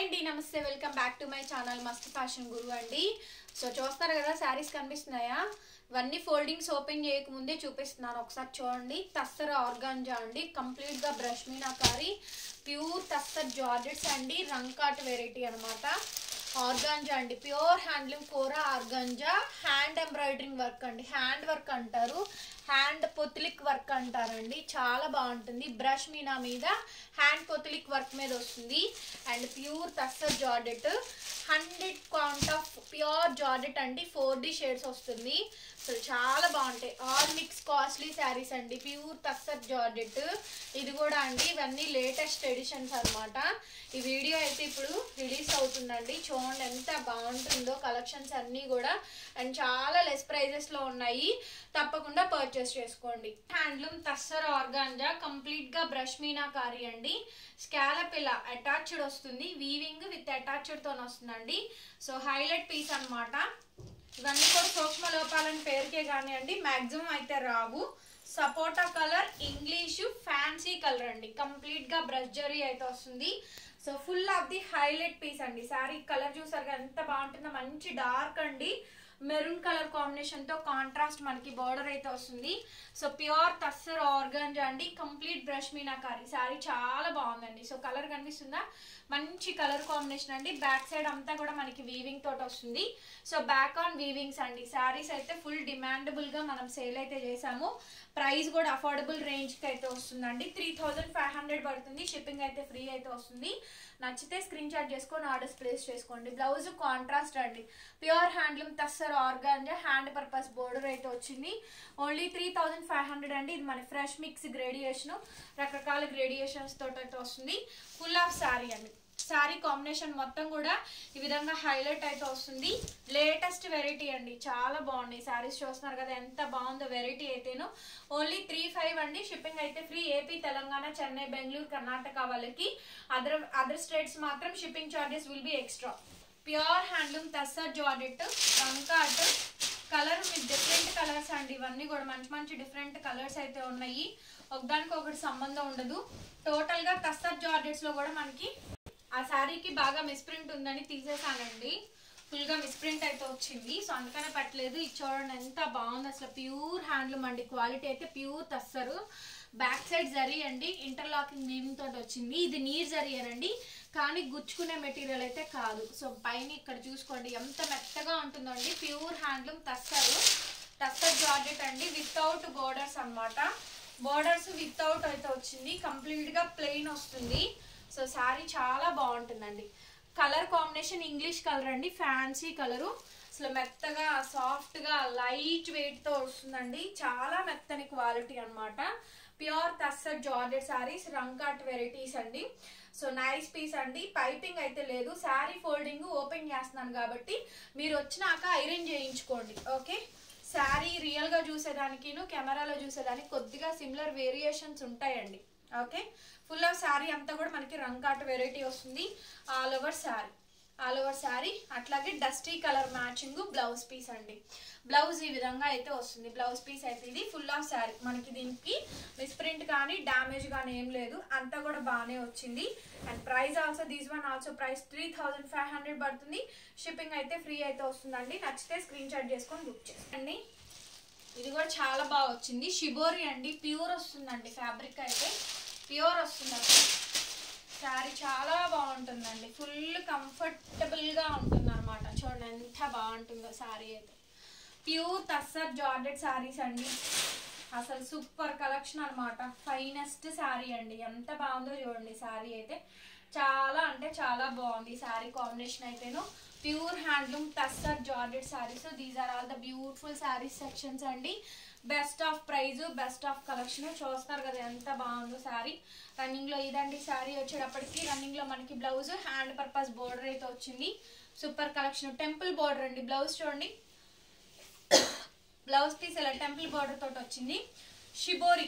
అండి నమస్తే welcome back to my channel Mast fashion Guru అండి సో చూస్తున్నారు కదా శారీస్ కనిపిస్తున్నాయా ఇవన్నీ ఫోల్డింగ్స్ ఓపెన్ చేయకముందే చూపిస్తున్నాను ఒకసారి చూడండి తస్తర్ ఆర్గాంజా అండి కంప్లీట్ గా brush meenakari pure tussar georgettes అండి రంకాట్ వెరైటీ అన్నమాట ఆర్గాంజా అండి pure handloom kora organza hand embroidering work అండి హ్యాండ్ వర్క్ అంటారు హ్యాండ్ పొత్లిక్ వర్క్ అంటారండి చాలా బాగుంటుంది బ్రష్ మీనా మీద హ్యాండ్ పొత్లిక్ వర్క్ మీద వస్తుంది and pure tussar georgette hundred count of pure georgette అండి ఫోర్ డి షేడ్స్ వస్తుంది సో చాలా బాగుంటాయి ఆల్ మిక్స్ కాస్ట్లీ శారీస్ అండి ప్యూర్ తస్సర్ జార్డెట్ ఇది కూడా అండి ఇవన్నీ లేటెస్ట్ ఎడిషన్స్ అన్నమాట ఈ వీడియో అయితే ఇప్పుడు రిలీజ్ అవుతుందండి చూడండి ఎంత బాగుంటుందో కలెక్షన్స్ అన్నీ కూడా అండ్ చాలా లెస్ ప్రైజెస్ లో ఉన్నాయి తప్పకుండా పర్చేస్ చేసుకోండి హ్యాండ్లూమ్ తస్సర్ ఆర్గాంజా కంప్లీట్ గా బ్రష్ మీనాకారి అండి స్కాలప్ ఇలా అటాచ్డ్ వస్తుంది వీవింగ్ విత్ అటాచ్డ్ తో వస్తుందండి సో హైలైట్ పీస్ అన్నమాట ఇవన్నీ కూడా సూక్ష్మ లోపాలని పేరుకే కానివ్వండి మాక్సిమం అయితే రావు సపోటా కలర్ ఇంగ్లీషు ఫ్యాన్సీ కలర్ అండి కంప్లీట్ గా బ్రష్ జరీ అయితే వస్తుంది so full of the highlight piece అండి శారీ కలర్ చూసారు కదా ఎంత బాగుంటుందో మంచి డార్క్ అండి మెరూన్ కలర్ కాంబినేషన్ తో కాంట్రాస్ట్ మనకి బార్డర్ అయితే వస్తుంది సో ప్యూర్ తస్సర్ ఆర్గంజా అండి కంప్లీట్ బ్రష్ మీనాకారి శారీ చాలా బాగుందండి సో కలర్ కనిపిస్తుందా మంచి కలర్ కాంబినేషన్ అండి బ్యాక్ సైడ్ అంతా కూడా మనకి వీవింగ్ తోటి వస్తుంది సో బ్యాక్ ఆన్ వీవింగ్స్ అండి శారీస్ అయితే ఫుల్ డిమాండబుల్ గా మనం సేల్ అయితే చేసాము ప్రైస్ కూడా అఫోర్డబుల్ రేంజ్ కి అయితే వస్తుందండి త్రీ థౌజండ్ ఫైవ్ హండ్రెడ్ పడుతుంది షిప్పింగ్ అయితే ఫ్రీ అయితే వస్తుంది నచ్చితే స్క్రీన్ షాట్ చేసుకొని ఆర్డర్స్ ప్లేస్ చేసుకోండి బ్లౌజ్ కాంట్రాస్ట్ అండి pure handloom tussar organza hand purpose border అయితే వచ్చింది only three thousand five hundred అండి ఇది మన ఫ్రెష్ మిక్స్ గ్రేడియేషన్ రకరకాల గ్రేడియేషన్స్ తోటి అయితే వస్తుంది ఫుల్ ఆఫ్ శారీ అండి శారీ కాంబినేషన్ మొత్తం కూడా ఈ విధంగా హైలైట్ అయితే వస్తుంది లేటెస్ట్ వెరైటీ అండి చాలా బాగున్నాయి శారీస్ చూస్తున్నారు కదా ఎంత బాగుందో వెరైటీ అయితేను ఓన్లీ త్రీ ఫైవ్ అండి షిప్పింగ్ అయితే ఫ్రీ ఏపీ తెలంగాణ చెన్నై బెంగళూరు కర్ణాటక వాళ్ళకి అదర్ అదర్ స్టేట్స్ మాత్రం shipping charges will be extra pure handloom tussar georgette rangkat colour with different colours అండి ఇవన్నీ కూడా మంచి మంచి డిఫరెంట్ కలర్స్ అయితే ఉన్నాయి ఒకదానికి ఒకటి సంబంధం ఉండదు టోటల్ గా తస్సర్ జార్డెట్స్ లో కూడా మనకి ఆ శారీకి బాగా మిస్ప్రింట్ ఉందని తీసేసానండి ఫుల్ గా మిస్ప్రింట్ అయితే వచ్చింది సో అందుకనే పెట్టలేదు ఇది చూడండి ఎంత బాగుంది అసలు ప్యూర్ హ్యాండ్లూమ్ అండి క్వాలిటీ అయితే pure tussar back side zari అండి ఇంటర్లాకింగ్ వీవింగ్ తోటి వచ్చింది ఇది నీర్ జరీయేనండి కానీ గుచ్చుకునే మెటీరియల్ అయితే కాదు సో పైన ఇక్కడ చూసుకోండి ఎంత మెత్తగా ఉంటుందండి pure handloom tussar tussar georgette అండి వితౌట్ బోర్డర్స్ అన్నమాట బోర్డర్స్ వితౌట్ అయితే వచ్చింది కంప్లీట్ గా ప్లెయిన్ వస్తుంది సో శారీ చాలా బాగుంటుందండి కలర్ కాంబినేషన్ ఇంగ్లీష్ కలర్ అండి ఫ్యాన్సీ కలరు అసలు మెత్తగా సాఫ్ట్గా లైట్ వెయిట్తో వస్తుందండి చాలా మెత్తని క్వాలిటీ అన్నమాట pure tussar georgette saris rangkat varieties అండి సో నైస్ పీస్ అండి పైపింగ్ అయితే లేదు శారీ ఫోల్డింగ్ ఓపెన్ చేస్తున్నాను కాబట్టి మీరు వచ్చినాక ఐరన్ చేయించుకోండి ఓకే శారీ రియల్గా చూసేదానికిను కెమెరాలో చూసేదానికి కొద్దిగా సిమిలర్ వేరియేషన్స్ ఉంటాయండి ఓకే ఫుల్ ఆఫ్ శారీ అంతా కూడా మనకి రంకాట్ వెరైటీ వస్తుంది all over sari all over sari అట్లాగే dusty colour matching blouse piece అండి బ్లౌజ్ ఈ విధంగా అయితే వస్తుంది బ్లౌజ్ పీస్ అయితే ఇది ఫుల్ ఆఫ్ శారీ మనకి దీనికి మిస్ప్రింట్ కానీ డ్యామేజ్ కానీ ఏం లేదు అంతా కూడా బాగానే వచ్చింది and price also these one also price three thousand five hundred పడుతుంది షిప్పింగ్ అయితే ఫ్రీ అయితే వస్తుందండి నచ్చితే స్క్రీన్ షాట్ చేసుకొని బుక్ చేసుకోండి ఇది కూడా చాలా బాగా వచ్చింది షిబోరి అండి ప్యూర్ వస్తుందండి ఫ్యాబ్రిక్ అయితే ప్యూర్ వస్తుంది శారీ చాలా బాగుంటుందండి ఫుల్ కంఫర్టబుల్గా ఉంటుంది అనమాట చూడండి ఎంత బాగుంటుందో శారీ అయితే ప్యూర్ తస్సర్ జార్డెడ్ శారీస్ అండి అసలు సూపర్ కలెక్షన్ అనమాట ఫైనెస్ట్ శారీ అండి ఎంత బాగుందో చూడండి శారీ అయితే చాలా అంటే చాలా బాగుంది శారీ కాంబినేషన్ అయితేను pure handloom tussar georgette saris these are all the beautiful saris sections అండి best of price best of collection చూస్తారు కదా ఎంత బాగుందో శారీ రన్నింగ్ లో ఇదండి శారీ వచ్చేటప్పటికి రన్నింగ్ లో మనకి బ్లౌజ్ హ్యాండ్ పర్పస్ బోర్డర్ అయితే వచ్చింది సూపర్ కలెక్షన్ టెంపుల్ బోర్డర్ అండి బ్లౌజ్ చూడండి బ్లౌజ్ పీస్ ఇలా టెంపుల్ బోర్డర్ తోటి వచ్చింది shibori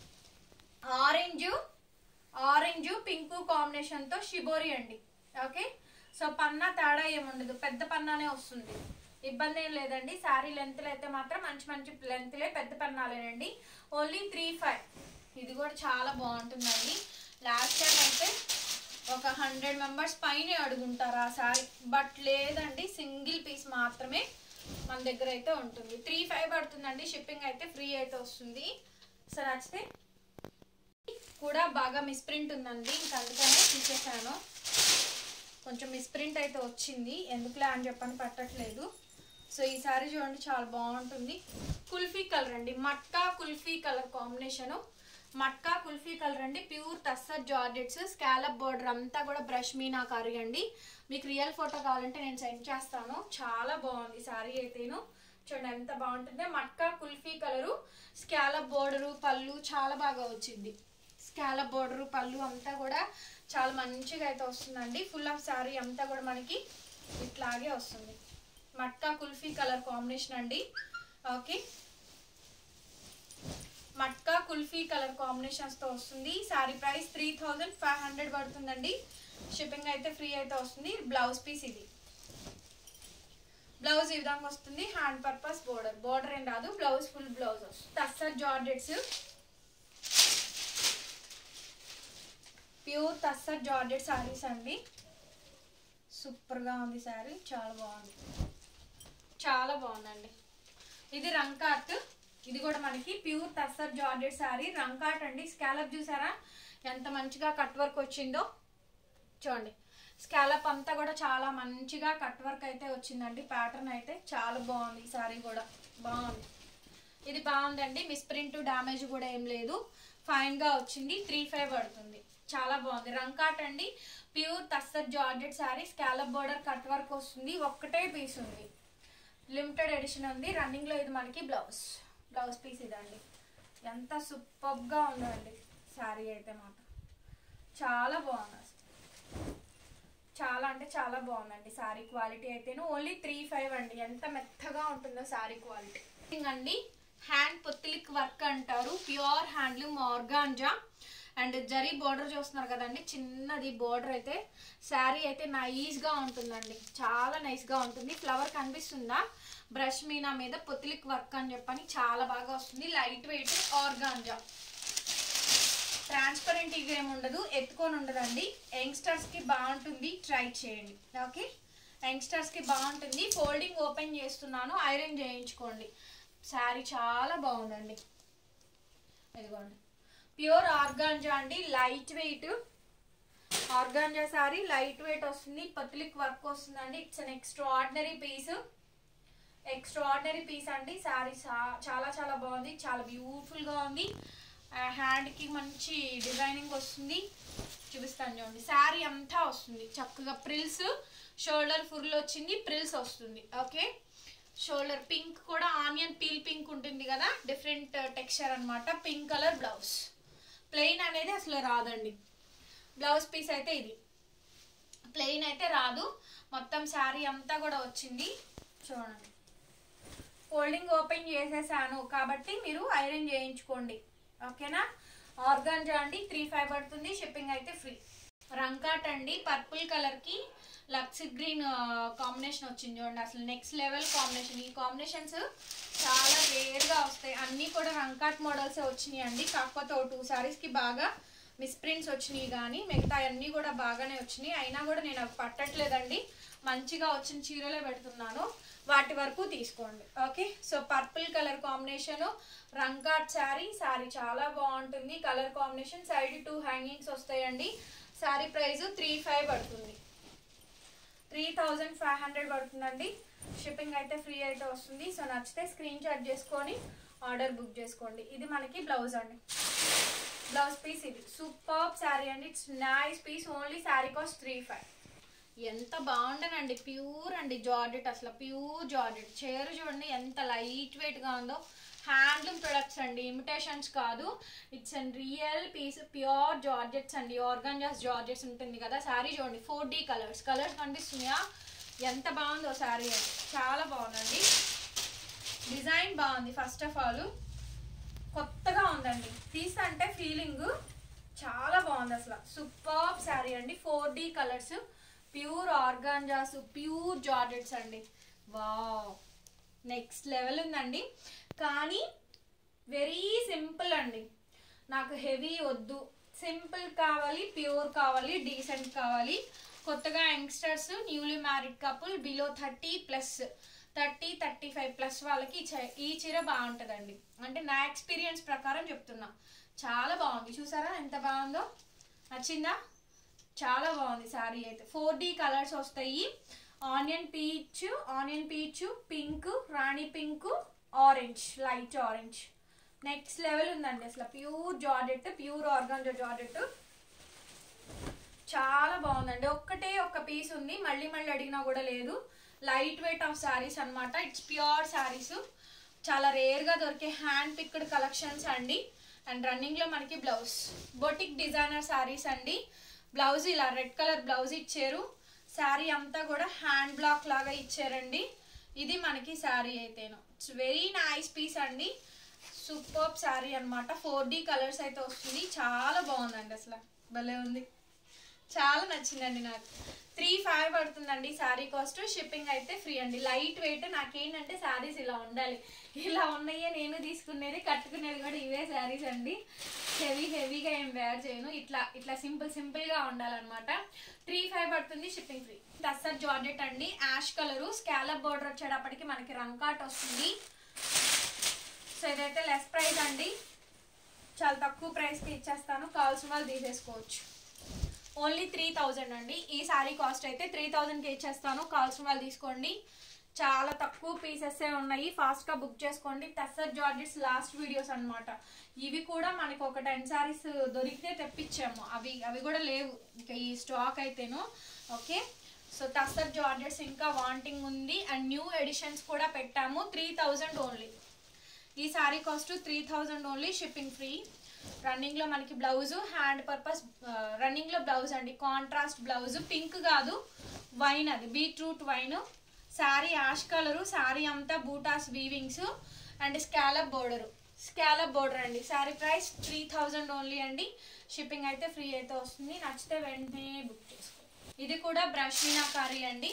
orange orange pink combination తో షిబోరి అండి ఓకే సో పన్నా తేడా ఏముండదు పెద్ద పన్నానే వస్తుంది ఇబ్బంది ఏం లేదండి శారీ లెంత్లు అయితే మాత్రం మంచి మంచి లెంత్లే పెద్ద పన్నాలేనండి ఓన్లీ త్రీ ఫైవ్ ఇది కూడా చాలా బాగుంటుందండి లాస్ట్ టైం అయితే ఒక హండ్రెడ్ మెంబర్స్ పైన అడుగుంటారు ఆ సారీ బట్ లేదండి సింగిల్ పీస్ మాత్రమే మన దగ్గర అయితే ఉంటుంది త్రీ ఫైవ్ పడుతుందండి షిప్పింగ్ అయితే ఫ్రీ అయితే వస్తుంది సో నచ్చితే కూడా బాగా మిస్ప్రింట్ ఉందండి ఇంక అందుకనే తీసేసాను కొంచెం మిస్ప్రింట్ అయితే వచ్చింది ఎందుకులే అని చెప్పని పట్టట్లేదు సో ఈ సారీ చూడండి చాలా బాగుంటుంది కుల్ఫీ కలర్ అండి matka kulfi colour combination matka kulfi colour అండి pure tussar georgettes scallop border అంతా కూడా బ్రష్ మీనా కర్రీ అండి మీకు రియల్ ఫోటో కావాలంటే నేను సెండ్ చేస్తాను చాలా బాగుంది సారీ అయితేను చూడండి ఎంత బాగుంటుంది matka kulfi colour scallop border పళ్ళు చాలా బాగా వచ్చింది స్కాలప్ బోర్డరు పళ్ళు అంతా కూడా చాలా మంచిగా అయితే వస్తుందండి ఫుల్ ఆఫ్ శారీ అంతా కూడా మనకి ఇట్లాగే వస్తుంది మట్కా కుల్ఫీ కలర్ కాంబినేషన్ అండి ఓకే మట్కా కుల్ఫీ కలర్ కాంబినేషన్స్తో వస్తుంది sari price three thousand five hundred పడుతుందండి షిప్పింగ్ అయితే ఫ్రీ అయితే వస్తుంది బ్లౌజ్ పీస్ ఇది బ్లౌజ్ ఈ విధంగా వస్తుంది హ్యాండ్ పర్పస్ బోర్డర్ బోర్డర్ ఏం రాదు బ్లౌజ్ ఫుల్ బ్లౌజ్ వస్తుంది tussar georgettes pure tussar georgette saris అండి సూపర్గా ఉంది శారీ చాలా బాగుంది చాలా బాగుందండి ఇది రంకాట్ ఇది కూడా మనకి ప్యూర్ టస్సర్ జార్జెట్ శారీ రంకాట్ అండి స్కాలప్ చూసారా ఎంత మంచిగా కట్ వర్క్ వచ్చిందో చూడండి స్కాలప్ అంతా కూడా చాలా మంచిగా కట్ వర్క్ అయితే వచ్చిందండి ప్యాటర్న్ అయితే చాలా బాగుంది ఈ శారీ కూడా బాగుంది ఇది బాగుందండి మిస్ప్రింట్ డ్యామేజ్ కూడా ఏం లేదు ఫైన్గా వచ్చింది త్రీ ఫైవ్ పడుతుంది చాలా బాగుంది రంకాట్ అండి pure tussar georgette sari scallop border cut work వస్తుంది ఒక్కటే పీస్ ఉంది లిమిటెడ్ ఎడిషన్ ఉంది రన్నింగ్లో ఇది మనకి బ్లౌజ్ బ్లౌజ్ పీస్ ఇదండి ఎంత సూపర్గా ఉందండి శారీ అయితే మాత్రం చాలా బాగుంది అసలు చాలా అంటే చాలా బాగుందండి శారీ క్వాలిటీ అయితేను ఓన్లీ త్రీ ఫైవ్ అండి ఎంత మెత్తగా ఉంటుందో శారీ క్వాలిటీ అండి హ్యాండ్ పొత్తిలిక్ వర్క్ అంటారు pure handloom organza and zari border చూస్తున్నారు కదండి చిన్నది బోర్డర్ అయితే శారీ అయితే నైస్గా ఉంటుందండి చాలా నైస్గా ఉంటుంది ఫ్లవర్ కనిపిస్తుందా బ్రష్ మీనా మీద పొత్తిలిక్ వర్క్ అని చెప్పని చాలా బాగా వస్తుంది లైట్ వెయిట్ ఆర్గాంజా ట్రాన్స్పరెంట్ ఇవి ఏమి ఉండదు ఎత్తుకొని ఉండదండి యంగ్స్టర్స్కి బాగుంటుంది ట్రై చేయండి ఓకే యంగ్స్టర్స్కి బాగుంటుంది ఫోల్డింగ్ ఓపెన్ చేస్తున్నాను ఐరన్ చేయించుకోండి శారీ చాలా బాగుందండి ఇదిగోండి ప్యూర్ ఆర్గాంజా అండి light weight organza sari light weight వస్తుంది పత్లిక్ వర్క్ వస్తుందండి it's an extraordinary piece extraordinary piece అండి శారీ చాలా చాలా బాగుంది చాలా బ్యూటిఫుల్గా ఉంది హ్యాండ్కి మంచి డిజైనింగ్ వస్తుంది చూపిస్తాను చూడండి శారీ అంతా వస్తుంది చక్కగా ప్రిల్స్ షోల్డర్ ఫుల్ వచ్చింది ప్రిల్స్ వస్తుంది ఓకే షోల్డర్ పింక్ కూడా ఆనియన్ పీల్ పింక్ ఉంటుంది కదా డిఫరెంట్ టెక్స్చర్ అనమాట పింక్ కలర్ బ్లౌజ్ ప్లెయిన్ అనేది అసలు రాదండి బ్లౌజ్ పీస్ అయితే ఇది ప్లెయిన్ అయితే రాదు మొత్తం శారీ అంతా కూడా వచ్చింది చూడండి ఫోల్డింగ్ ఓపెన్ చేసేసాను కాబట్టి మీరు ఐరన్ చేయించుకోండి ఓకేనా ఆర్గాంజా అండి త్రీ ఫైవ్ పడుతుంది షిప్పింగ్ అయితే ఫ్రీ రంకాట్ అండి పర్పుల్ కలర్కి లక్స్ గ్రీన్ కాంబినేషన్ వచ్చింది చూడండి అసలు నెక్స్ట్ లెవెల్ కాంబినేషన్ ఈ కాంబినేషన్స్ చాలా రేర్గా వస్తాయి అన్నీ కూడా రంకాట్ మోడల్సే వచ్చినాయి అండి కాకపోతే ఓ టూ సారీస్కి బాగా మిస్ప్రింట్స్ వచ్చినాయి కానీ మిగతా అన్నీ కూడా బాగానే వచ్చినాయి అయినా కూడా నేను అవి పట్టట్లేదండి మంచిగా వచ్చిన చీరలే పెడుతున్నాను వాటి వరకు తీసుకోండి okay so purple colour combination rangkat sari sari చాలా బాగుంటుంది colour combination side two hangings వస్తాయండి శారీ ప్రైస్ త్రీ ఫైవ్ పడుతుంది త్రీ థౌజండ్ ఫైవ్ హండ్రెడ్ పడుతుందండి షిప్పింగ్ అయితే ఫ్రీ అయితే వస్తుంది సో నచ్చితే స్క్రీన్ షాట్ చేసుకొని ఆర్డర్ బుక్ చేసుకోండి ఇది మనకి బ్లౌజ్ అండి బ్లౌజ్ పీస్ ఇది సూపర్ శారీ అండి it's nice piece only sari cost three five ఎంత బాగుండనండి ప్యూర్ అండి జార్జెట్ అసలు ప్యూర్ జార్జెట్ చీర చూడండి ఎంత లైట్ వెయిట్గా ఉందో హ్యాండ్లూమ్ ప్రొడక్ట్స్ అండి ఇమిటేషన్స్ కాదు it's and real piece pure georgettes అండి ఆర్గాన్జాస్ జార్జెట్స్ ఉంటుంది కదా శారీ చూడండి ఫోర్ డీ కలర్స్ కలర్స్ కనిపిస్తున్నాయా ఎంత బాగుందో శారీ అండి చాలా బాగుందండి డిజైన్ బాగుంది ఫస్ట్ ఆఫ్ ఆల్ కొత్తగా ఉందండి పీస్ అంటే ఫీలింగ్ చాలా బాగుంది అసలు సూపర్ శారీ అండి four D colours pure organzas pure georgettes అండి వావ్ నెక్స్ట్ లెవెల్ ఉందండి కానీ వెరీ సింపుల్ అండి నాకు హెవీ వద్దు సింపుల్ కావాలి ప్యూర్ కావాలి డీసెంట్ కావాలి కొత్తగా youngsters newly married couple below thirty plus thirty thirty five plus వాళ్ళకి ఈ చ- ఈ చీర బాగుంటుందండి అంటే నా ఎక్స్పీరియన్స్ ప్రకారం చెప్తున్నా చాలా బాగుంది చూసారా ఎంత బాగుందో నచ్చిందా చాలా బాగుంది శారీ అయితే ఫోర్ డి కలర్స్ వస్తాయి onion peach onion peach pink rani pink orange light orange next level ఉందండి అసలు pure georgette pure organza georgette చాలా బాగుందండి ఒక్కటే ఒక్క పీస్ ఉంది మళ్ళీ మళ్ళీ అడిగినా కూడా లేదు లైట్ వెయిట్ ఆఫ్ శారీస్ అన్నమాట ఇట్స్ ప్యూర్ శారీస్ చాలా రేర్ గా దొరికే హ్యాండ్ పిక్డ్ కలెక్షన్స్ అండి అండ్ రన్నింగ్ లో మనకి బ్లౌజ్ బొటిక్ డిజైనర్ శారీస్ అండి బ్లౌజ్ ఇలా రెడ్ కలర్ బ్లౌజ్ ఇచ్చారు శారీ అంతా కూడా హ్యాండ్ బ్లాక్ లాగా ఇచ్చారండి ఇది మనకి శారీ అయితేను ఇట్స్ వెరీ నైస్ పీస్ అండి సూపర్ శారీ అన్నమాట ఫోర్ డి కలర్స్ అయితే వస్తుంది చాలా బాగుందండి అసలు భలే ఉంది చాలా నచ్చిందండి నాకు త్రీ ఫైవ్ పడుతుందండి శారీ కాస్ట్ షిప్పింగ్ అయితే ఫ్రీ అండి లైట్ వెయిట్ నాకేంటంటే శారీస్ ఇలా ఉండాలి ఇలా ఉన్నాయే నేను తీసుకునేది కట్టుకునేది కూడా ఇవే శారీస్ అండి హెవీ హెవీగా ఏం వేర్ చేయను ఇట్లా ఇట్లా సింపుల్ సింపుల్ గా ఉండాలన్నమాట త్రీ ఫైవ్ పడుతుంది షిప్పింగ్ ఫ్రీ దసర్ జార్జెట్ అండి యాష్ కలరు స్కాలప్ బోర్డర్ వచ్చేటప్పటికి మనకి రంకాట్ వస్తుంది సో ఇదైతే లెస్ ప్రైస్ అండి చాలా తక్కువ ప్రైస్కి ఇచ్చేస్తాను కావాల్సిన వాళ్ళు తీసేసుకోవచ్చు ఓన్లీ త్రీ థౌజండ్ అండి ఈ శారీ కాస్ట్ అయితే త్రీ థౌజండ్కి ఇచ్చేస్తాను కావాల్సిన వాళ్ళు తీసుకోండి చాలా తక్కువ పీసెస్ ఉన్నాయి ఫాస్ట్గా బుక్ చేసుకోండి టెస్సర్ జార్జెస్ లాస్ట్ వీడియోస్ అన్నమాట ఇవి కూడా మనకి ఒక టెన్ శారీస్ దొరికితే తెప్పించాము అవి అవి కూడా లేవు ఇంకా ఈ స్టాక్ అయితేను ఓకే సో టస్సర్ జార్జెస్ ఇంకా వాంటింగ్ ఉంది అండ్ న్యూ ఎడిషన్స్ కూడా పెట్టాము త్రీ థౌజండ్ ఓన్లీ ఈ sari cost three thousand only shipping free running లో మనకి బ్లౌజ్ హ్యాండ్ పర్పస్ రన్నింగ్ లో బ్లౌజ్ అండి కాంట్రాస్ట్ బ్లౌజ్ పింక్ కాదు వైన్ అది beetroot wine sari ash colour sari అంతా butas weavings and scallop border scallop border అండి sari price three thousand only అండి షిప్పింగ్ అయితే ఫ్రీ అయితే వస్తుంది నచ్చితే వెంటనే బుక్ చేసుకో ఇది కూడా బ్రష్ మీనాకారి అండి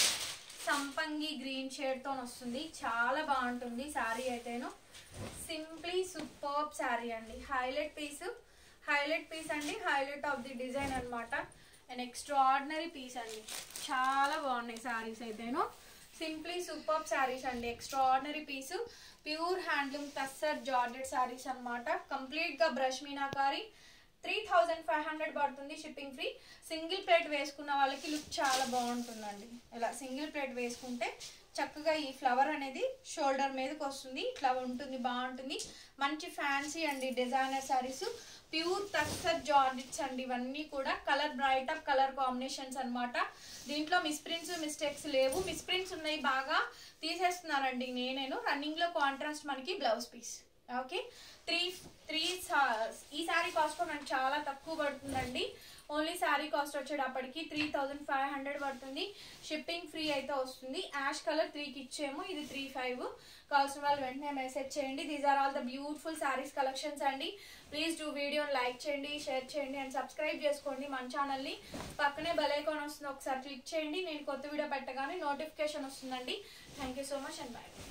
సంపంగి గ్రీన్ షేడ్ తో వస్తుంది చాలా బాగుంటుంది శారీ అయితేను సింప్లీ సూపర్ శారీ అండి హైలైట్ పీస్ హైలైట్ పీస్ అండి హైలైట్ ఆఫ్ ది డిజైన్ అన్నమాట అండ్ ఎక్స్ట్రాడినరీ పీస్ అండి చాలా బాగున్నాయి శారీస్ అయితేను సింప్లీ సూపర్ శారీస్ అండి extraordinary piece pure handloom tussar georgette saris అనమాట కంప్లీట్ గా brush meenakari three thousand five hundred పడుతుంది షిప్పింగ్ ఫ్రీ సింగిల్ ప్లేట్ వేసుకున్న వాళ్ళకి లుక్ చాలా బాగుంటుందండి ఇలా సింగిల్ ప్లేట్ వేసుకుంటే చక్కగా ఈ ఫ్లవర్ అనేది షోల్డర్ మీదకి వస్తుంది ఇట్లా ఉంటుంది బాగుంటుంది మంచి ఫ్యాన్సీ అండి designer saris pure tussar georgettes అండి ఇవన్నీ కూడా colour bright up colour combinations అన్నమాట దీంట్లో మిస్ప్రింట్స్ మిస్టేక్స్ లేవు మిస్ప్రింట్స్ ఉన్నాయి బాగా తీసేస్తున్నానండి నేనేను రన్నింగ్ లో కాంట్రాస్ట్ మనకి blouse piece okay three three ఈ శారీ కాస్ట్ కూడా మనకి చాలా తక్కువ పడుతుందండి ఓన్లీ శారీ కాస్ట్ వచ్చేటప్పటికి త్రీ థౌజండ్ ఫైవ్ హండ్రెడ్ పడుతుంది షిప్పింగ్ ఫ్రీ అయితే వస్తుంది యాష్ కలర్ త్రీకి ఇచ్చేమో ఇది త్రీ ఫైవ్ కావాల్సిన వాళ్ళు వెంటనే మెసేజ్ చేయండి these are all the beautiful saris collections అండి ప్లీజ్ డూ వీడియోని లైక్ చేయండి షేర్ చేయండి అండ్ సబ్స్క్రైబ్ చేసుకోండి మన ఛానల్ని పక్కనే బెల్ ఐకాన్ వస్తుంది ఒకసారి క్లిక్ చేయండి నేను కొత్త వీడియో పెట్టగానే నోటిఫికేషన్ వస్తుందండి thank you so much and bye